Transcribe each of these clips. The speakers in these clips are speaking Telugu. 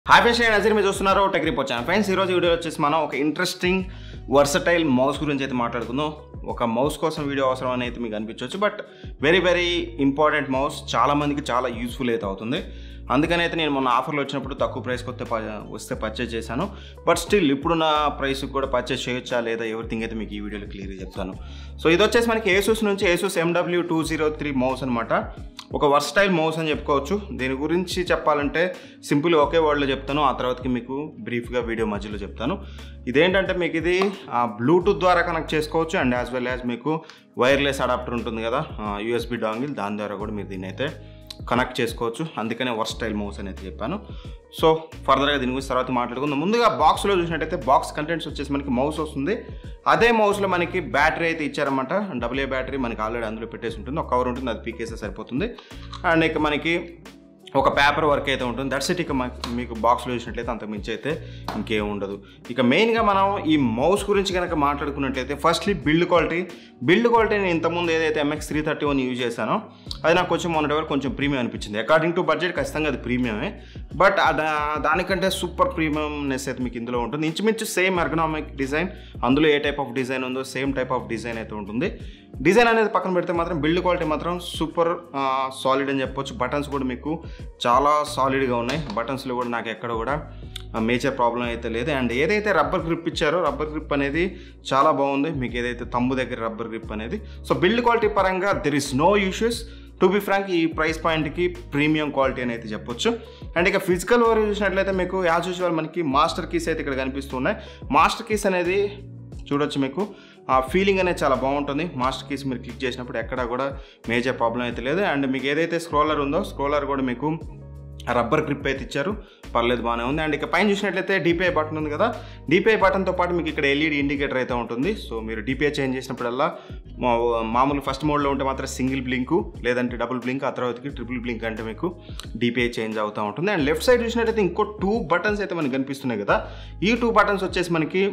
హాయ్ ఫ్రెండ్స్ నేను నజీర్ మీరు చూస్తున్నారు టెక్ రిపోర్ట్ ఛానల్ ఫ్రెండ్స్ ఈరోజు వీడియో వచ్చేసి మనం ఒక ఇంట్రెస్టింగ్ వర్సటైల్ మౌస్ గురించి అయితే మాట్లాడుకుందాం ఒక మౌస్ కోసం వీడియో అవసరం అని అయితే మీకు అనిపించవచ్చు but very very important mouse చాలా మందికి చాలా యూస్ఫుల్ అయితే అవుతుంది అందుకని అయితే నేను మొన్న ఆఫర్లో వచ్చినప్పుడు తక్కువ ప్రైస్కి వస్తే ప- వస్తే పర్చేస్ చేశాను బట్ స్టిల్ ఇప్పుడున్న ప్రైస్కి కూడా పర్చేస్ చేయొచ్చా లేదా ఎవ్రీథింగ్ అయితే మీకు ఈ వీడియోలో క్లియర్గా చెప్తాను సో ఇది వచ్చేసి మనకి ఏసూస్ నుంచి Asus MW two zero three mouse అనమాట ఒక వర్స్టైల్ మౌస్ అని చెప్పుకోవచ్చు దీని గురించి చెప్పాలంటే సింపుల్ ఒకే వర్డ్లో చెప్తాను ఆ తర్వాతకి మీకు బ్రీఫ్గా వీడియో మధ్యలో చెప్తాను ఇదేంటంటే మీకు ఇది బ్లూటూత్ ద్వారా కనెక్ట్ చేసుకోవచ్చు అండ్ యాజ్ వెల్ యాజ్ మీకు వైర్లెస్ అడాప్టర్ ఉంటుంది కదా యూఎస్బి డాంగిల్ దాని ద్వారా కూడా మీరు దీన్ని అయితే కనెక్ట్ చేసుకోవచ్చు అందుకనే వర్స్టైల్ మౌస్ అనేది చెప్పాను సో ఫర్దర్గా దీని గురించి తర్వాత మాట్లాడుకుందాం ముందుగా బాక్స్లో చూసినట్టయితే బాక్స్ కంటెంట్స్ వచ్చేసి మనకి మౌస్ వస్తుంది అదే మౌస్లో మనకి బ్యాటరీ అయితే ఇచ్చారన్నమాట డబుల్ ఏ బ్యాటరీ మనకి ఆల్రెడీ అందులో పెట్టేసి ఉంటుంది ఒక కవర్ ఉంటుంది అది పీకేస్తే సరిపోతుంది అండ్ ఇక మనకి ఒక పేపర్ వర్క్ అయితే ఉంటుంది దట్స్ ఇట్ ఇక మనకి- మీకు బాక్స్లో చూసినట్లయితే అంతకు మించి అయితే ఇంకేం ఉండదు ఇక మెయిన్గా మనం ఈ మౌస్ గురించి కనుక మాట్లాడుకున్నట్లయితే firstly build quality build quality నేను ఇంతకుముందు ఏదైతే MX three thirty one use చేశానో అది నాకు కొంచెం మొన్నటి వరకు కొంచెం ప్రీమియం అనిపించింది అకార్డింగ్ టు బడ్జెట్ ఖచ్చితంగా అది ప్రీమియమే బట్ దానికంటే సూపర్ ప్రీమియంనెస్ అయితే మీకు ఇందులో ఉంటుంది ఇంచుమించు సేమ్ ఎర్గనామిక్ డిజైన్ అందులో ఏ టైప్ ఆఫ్ డిజైన్ ఉందో సేమ్ టైప్ ఆఫ్ డిజైన్ అయితే ఉంటుంది డిజైన్ అనేది పక్కన పెడితే మాత్రం బిల్డ్ క్వాలిటీ మాత్రం సూపర్ సాలిడ్ అని చెప్పొచ్చు బటన్స్ కూడా మీకు చాలా సాలిడ్గా ఉన్నాయి బటన్స్లో కూడా నాకు ఎక్కడ కూడా మేజర్ ప్రాబ్లం అయితే లేదు అండ్ ఏదైతే రబ్బర్ గ్రిప్ ఇచ్చారో రబ్బర్ గ్రిప్ అనేది చాలా బాగుంది మీకు ఏదైతే తమ్ము దగ్గర రబ్బర్ గ్రిప్ అనేది సో బిల్డ్ క్వాలిటీ పరంగా there is no issues to be frank ఈ ప్రైస్ పాయింట్కి ప్రీమియం క్వాలిటీ అని అయితే చెప్పొచ్చు అండ్ ఇక ఫిజికల్ ఓవర్ చూసినట్లయితే మీకు యాజ్ యూజువల్ మనకి మాస్టర్ కీస్ అయితే ఇక్కడ కనిపిస్తున్నాయి మాస్టర్ కీస్ అనేది చూడొచ్చు మీకు ఆ ఫీలింగ్ అనేది చాలా బాగుంటుంది మాస్టర్ కీస్ మీరు క్లిక్ చేసినప్పుడు ఎక్కడా కూడా మేజర్ ప్రాబ్లం అయితే లేదు అండ్ మీకు ఏదైతే స్క్రోలర్ ఉందో స్క్రోలర్ కూడా మీకు రబ్బర్ గ్రిప్ అయితే ఇచ్చారు పర్లేదు బాగానే ఉంది అండ్ ఇక పైన చూసినట్లయితే డిపిఐ బటన్ ఉంది కదా డిపిఐ బటన్తో పాటు మీకు ఇక్కడ ఎల్ఈడి ఇండికేటర్ అయితే ఉంటుంది సో మీరు డిపిఐ చేంజ్ చేసినప్పుడల్లా మా- మామూలు ఫస్ట్ మోడ్లో ఉంటే మాత్రం సింగిల్ బ్లింకు లేదంటే డబుల్ బ్లింక్ ఆ తర్వాతకి ట్రిపుల్ బ్లింక్ అంటే మీకు డిపిఐ చేంజ్ అవుతూ ఉంటుంది అండ్ లెఫ్ట్ సైడ్ చూసినట్టయితే ఇంకో టూ బటన్స్ అయితే మనకి కనిపిస్తున్నాయి కదా ఈ టూ బటన్స్ వచ్చేసి మనకి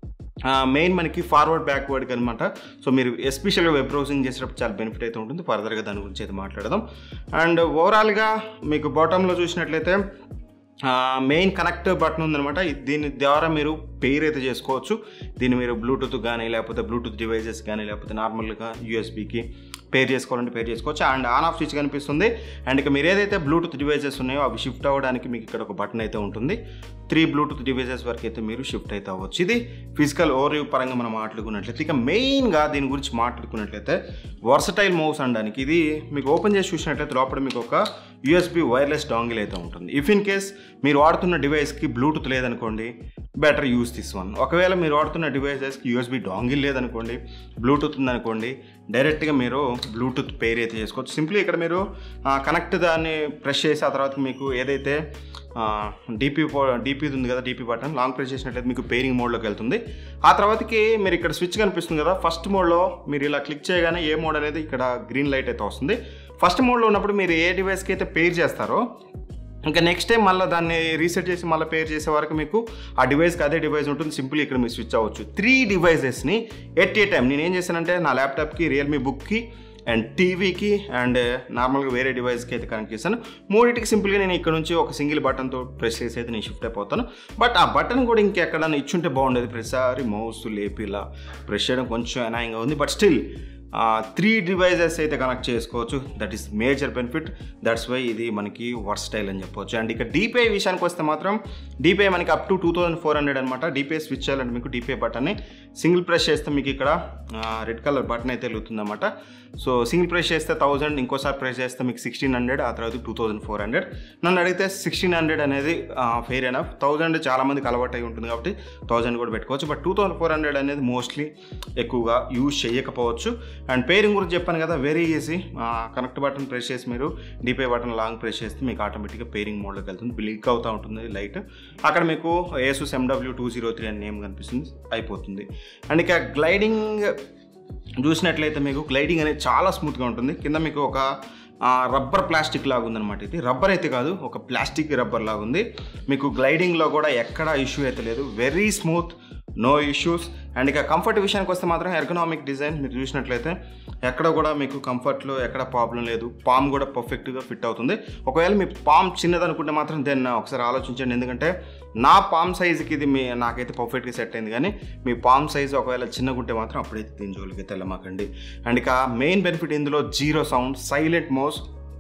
మెయిన్ మనకి ఫార్వర్డ్ బ్యాక్వర్డ్కి అనమాట సో మీరు ఎస్పెషల్గా వెబ్ బ్రౌజింగ్ చేసేటప్పుడు చాలా బెనిఫిట్ అయితే ఉంటుంది ఫర్దర్గా దాని గురించి అయితే మాట్లాడదాం అండ్ ఓవరాల్గా మీకు బాటంలో చూసినట్లయితే మెయిన్ కనెక్ట్ బటన్ ఉందనమాట ఇది- దీని ద్వారా మీరు పెయిర్ అయితే చేసుకోవచ్చు దీన్ని మీరు బ్లూటూత్ కానీ లేకపోతే బ్లూటూత్ డివైజెస్ కానీ లేకపోతే నార్మల్గా యూఎస్బీకి పేర్ చేసుకోవాలంటే పేర్ చేసుకోవచ్చు అండ్ ఆన్ ఆఫ్ స్విచ్ కనిపిస్తుంది అండ్ ఇక మీరు ఏదైతే బ్లూటూత్ డివైజెస్ ఉన్నాయో అవి షిఫ్ట్ అవ్వడానికి మీకు ఇక్కడ ఒక బటన్ అయితే ఉంటుంది త్రీ బ్లూటూత్ డివైజెస్ వరకు అయితే మీరు షిఫ్ట్ అయితే అవ్వచ్చు ఇది ఫిజికల్ ఓవర్వ్యూ పరంగా మనం మాట్లాడుకున్నట్లయితే ఇక మెయిన్గా దీని గురించి మాట్లాడుకున్నట్లయితే వర్సటైల్ మౌస్ అనడానికి ఇది మీకు ఓపెన్ చేసి చూసినట్లయితే లోపల మీకు ఒక యూఎస్బి వైర్లెస్ డాంగిల్ అయితే ఉంటుంది ఇఫ్ ఇన్ కేస్ మీరు వాడుతున్న డివైస్కి బ్లూటూత్ లేదనుకోండి బెటర్ యూస్ దిస్ వన్ ఒకవేళ మీరు వాడుతున్న డివైజెస్కి యూఎస్బి డాంగిల్ లేదనుకోండి బ్లూటూత్ ఉందనుకోండి డైరెక్ట్గా మీరు బ్లూటూత్ పేర్ అయితే చేసుకోవచ్చు సింప్లీ ఇక్కడ మీరు కనెక్ట్ దాన్ని ప్రెస్ చేసి ఆ తర్వాత మీకు ఏదైతే డీపీ డీపీ ఉంది కదా డీపీ బటన్ లాంగ్ ప్రెస్ చేసినట్లయితే మీకు పేరింగ్ మోడ్లోకి వెళ్తుంది ఆ తర్వాతకి మీరు ఇక్కడ స్విచ్ కనిపిస్తుంది కదా ఫస్ట్ మోడ్లో మీరు ఇలా క్లిక్ చేయగానే ఏ మోడ్ అనేది ఇక్కడ గ్రీన్ లైట్ అయితే వస్తుంది ఫస్ట్ మోడ్లో ఉన్నప్పుడు మీరు ఏ డివైస్కి అయితే పేర్ చేస్తారో ఇంకా నెక్స్ట్ టైం మళ్ళీ దాన్ని రీసెట్ చేసి మళ్ళీ పేర్ చేసే వరకు మీకు ఆ డివైస్కి అదే డివైస్ ఉంటుంది సింపుల్ ఇక్కడ మీరు స్విచ్ అవ్వచ్చు త్రీ డివైజెస్ని ఎట్ ఏ టైం నేను ఏం చేశానంటే నా ల్యాప్టాప్కి రియల్మీ బుక్కి అండ్ టీవీకి అండ్ నార్మల్గా వేరే డివైస్కి అయితే కనెక్ట్ చేశాను మూడింటికి సింపుల్గా నేను ఇక్కడ నుంచి ఒక సింగిల్ బటన్తో ప్రెస్ చేసి అయితే నేను షిఫ్ట్ అయిపోతాను బట్ ఆ బటన్ కూడా ఇంకెక్కడన్నా ఇచ్చుంటే బాగుండేది ప్రతిసారి మౌస్ లేపి ఇలా ప్రెస్ చేయడం కొంచెం అనాయంగా ఉంది బట్ స్టిల్ త్రీ డివైజెస్ అయితే కనెక్ట్ చేసుకోవచ్చు that is major benefit that's why ఇది మనకి వర్క్ స్టైల్ అని చెప్పొచ్చు అండ్ ఇక డిపిఐ విషయానికి వస్తే మాత్రం డిపిఐ మనకి up to two thousand four hundred అనమాట డిపిఐ స్విచ్ చేయాలంటే మీకు డిపిఐ బటన్ని సింగిల్ ప్రెస్ చేస్తే మీకు ఇక్కడ రెడ్ కలర్ బటన్ అయితే వెలుగుతుంది అనమాట సో సింగిల్ ప్రెస్ చేస్తే థౌసండ్ ఇంకోసారి ప్రెస్ చేస్తే మీకు సిక్స్టీన్ హండ్రెడ్ ఆ తర్వాత టూ థౌసండ్ ఫోర్ హండ్రెడ్ నన్ను అడిగితే సిక్స్టీన్ హండ్రెడ్ అనేది ఫెయిర్ ఎనఫ్ థౌసండ్ చాలా మందికి అలవాటు అయి ఉంటుంది కాబట్టి థౌసండ్ కూడా పెట్టుకోవచ్చు but two thousand four hundred అనేది మోస్ట్లీ ఎక్కువగా యూజ్ చేయకపోవచ్చు అండ్ పేరింగ్ గురించి చెప్పాను కదా very easy connect button press చేసి మీరు డిపే బటన్ లాంగ్ ప్రెస్ చేస్తే మీకు ఆటోమేటిక్గా పేరింగ్ మోడ్లోకి వెళ్తుంది బ్లింక్ అవుతూ ఉంటుంది లైట్ అక్కడ మీకు Asus MW two zero three అని నేమ్ కనిపిస్తుంది అయిపోతుంది అండ్ ఇక గ్లైడింగ్ చూసినట్లయితే మీకు గ్లైడింగ్ అనేది చాలా స్మూత్గా ఉంటుంది కింద మీకు ఒక రబ్బర్ ప్లాస్టిక్ లాగా ఉందన్నమాట ఇది రబ్బర్ అయితే కాదు ఒక ప్లాస్టిక్ రబ్బర్ లాగా ఉంది మీకు గ్లైడింగ్లో కూడా ఎక్కడ ఇష్యూ అయితే లేదు very smooth no issues and ఇక కంఫర్ట్ విషయానికి వస్తే మాత్రం ఎర్గనామిక్ డిజైన్ మీరు చూసినట్లయితే ఎక్కడ కూడా మీకు కంఫర్ట్లో ఎక్కడ ప్రాబ్లం లేదు పామ్ కూడా పర్ఫెక్ట్గా ఫిట్ అవుతుంది ఒకవేళ మీ పామ్ చిన్నదనుకుంటే మాత్రం దాన్ని ఒకసారి ఆలోచించండి ఎందుకంటే నా పామ్ సైజుకి ఇది మీ నాకైతే పర్ఫెక్ట్గా సెట్ అయింది కానీ మీ పామ్ సైజు ఒకవేళ చిన్నగా ఉంటే మాత్రం అప్పుడైతే దీని జోలికి అయితే వెళ్ళమాకండి అండ్ ఇక మెయిన్ బెనిఫిట్ ఇందులో జీరో సౌండ్ సైలెంట్ మౌస్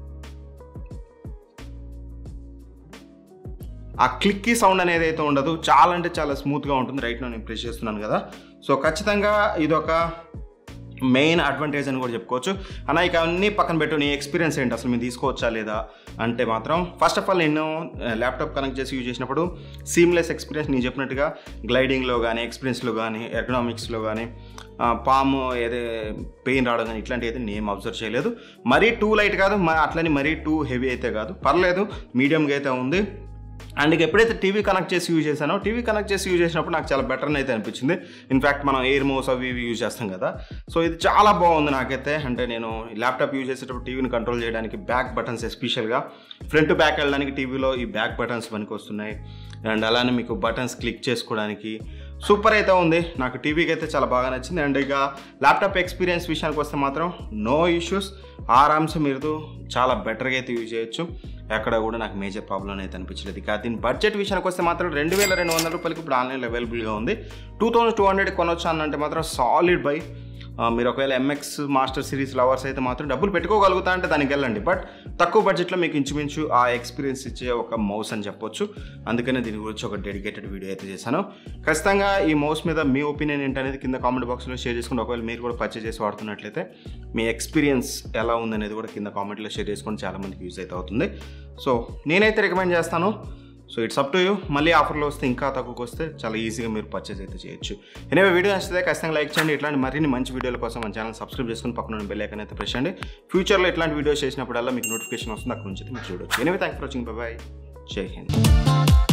ఆ క్లిక్కీ సౌండ్ అనేది అయితే ఉండదు చాలా అంటే చాలా స్మూత్గా ఉంటుంది రైట్ నేను ప్రెస్ చేస్తున్నాను కదా సో ఖచ్చితంగా ఇదొక మెయిన్ అడ్వాంటేజ్ అని కూడా చెప్పుకోవచ్చు అన్న ఇక అన్నీ పక్కన పెట్టు నీ ఎక్స్పీరియన్స్ ఏంటి అసలు మీరు తీసుకోవచ్చా లేదా అంటే మాత్రం ఫస్ట్ ఆఫ్ ఆల్ నేను ల్యాప్టాప్ కనెక్ట్ చేసి యూజ్ చేసినప్పుడు సీమ్లెస్ ఎక్స్పీరియన్స్ నేను చెప్పినట్టుగా గ్లైడింగ్లో కానీ ఎక్స్పీరియన్స్లో కానీ ఎకనామిక్స్లో కానీ పాము ఏదే పెయిన్ రావడం కానీ ఇట్లాంటివి అయితే నేను అబ్జర్వ్ చేయలేదు మరీ టూ లైట్ కాదు మ- అట్లని మరీ టూ హెవీ అయితే కాదు పర్లేదు మీడియంగా అయితే ఉంది అండ్ ఇక ఎప్పుడైతే టీవీ కనెక్ట్ చేసి యూజ్ చేశానో టీవీ కనెక్ట్ చేసి యూజ్ చేసినప్పుడు నాకు చాలా బెటర్ అయితే అనిపించింది ఇన్ఫ్యాక్ట్ మనం ఎయిర్ మోస్ అవి ఇవి యూజ్ చేస్తాం కదా సో ఇది చాలా బాగుంది నాకైతే అంటే నేను ల్యాప్టాప్ యూజ్ చేసేటప్పుడు టీవీని కంట్రోల్ చేయడానికి బ్యాక్ బటన్స్ ఎస్పెషల్గా ఫ్రంట్ బ్యాక్ వెళ్ళడానికి టీవీలో ఈ బ్యాక్ బటన్స్ పనికి వస్తున్నాయి అండ్ అలానే మీకు బటన్స్ క్లిక్ చేసుకోవడానికి సూపర్ అయితే ఉంది నాకు టీవీకి అయితే చాలా బాగా నచ్చింది అండ్ ఇక ల్యాప్టాప్ ఎక్స్పీరియన్స్ విషయానికి వస్తే మాత్రం నో ఇష్యూస్ ఆరామ్స్ మీరు చాలా బెటర్గా అయితే యూజ్ చేయొచ్చు ఎక్కడ కూడా నాకు మేజర్ ప్రాబ్లం అయితే అనిపించలేదు ఇక దీని బడ్జెట్ విషయానికి వస్తే మాత్రం రెండు వేల రెండు వందల రూపాయలకి ఇప్పుడు ఆన్లైన్లో అవైలబుల్గా ఉంది టూ థౌసండ్ టూ హండ్రెడ్ కొనొచ్చు అని అంటే మాత్రం సాలిడ్ బై ఆ, మీరు ఒకవేళ ఎంఎక్స్ మాస్టర్ సిరీస్ లవర్స్ అయితే మాత్రం డబ్బులు పెట్టుకోగలుగుతా అంటే దానికి వెళ్ళండి బట్ తక్కువ బడ్జెట్లో మీకు ఇంచుమించు ఆ ఎక్స్పీరియన్స్ ఇచ్చే ఒక మౌస్ అని చెప్పొచ్చు అందుకనే దీని గురించి ఒక డెడికేటెడ్ వీడియో అయితే చేశాను ఖచ్చితంగా ఈ మౌస్ మీద మీ ఒపీనియన్ ఏంటనేది కింద కామెంట్ బాక్స్లో షేర్ చేసుకుని ఒకవేళ మీరు కూడా పర్చేస్ చేసి వాడుతున్నట్లయితే మీ ఎక్స్పీరియన్స్ ఎలా ఉందనేది కూడా కింద కామెంట్లో షేర్ చేసుకొని చాలామందికి యూజ్ అయితే అవుతుంది సో నేనైతే రికమెండ్ చేస్తాను so it's up to you మళ్ళీ ఆఫర్లో వస్తే ఇంకా తక్కువకి వస్తే చాలా ఈజీగా మీరు పర్చేస్ అయితే చేయొచ్చు ఎనివే వీడియో నచ్చితే ఖచ్చితంగా లైక్ చేయండి ఇట్లాంటి మరిన్ని మంచి వీడియోల కోసం మన ఛానల్ సబ్స్క్రైబ్ చేసుకుని పక్కన బెల్ ఐకాన్ అయితే ప్రెస్ చేయండి ఫ్యూచర్లో ఇట్లాంటి వీడియోస్ చేసినప్పుడల్లా మీకు నోటిఫికేషన్ వస్తుంది అక్కడ నుంచి అయితే మీరు చూడొచ్చు anyway thank for watching bye Jai Hind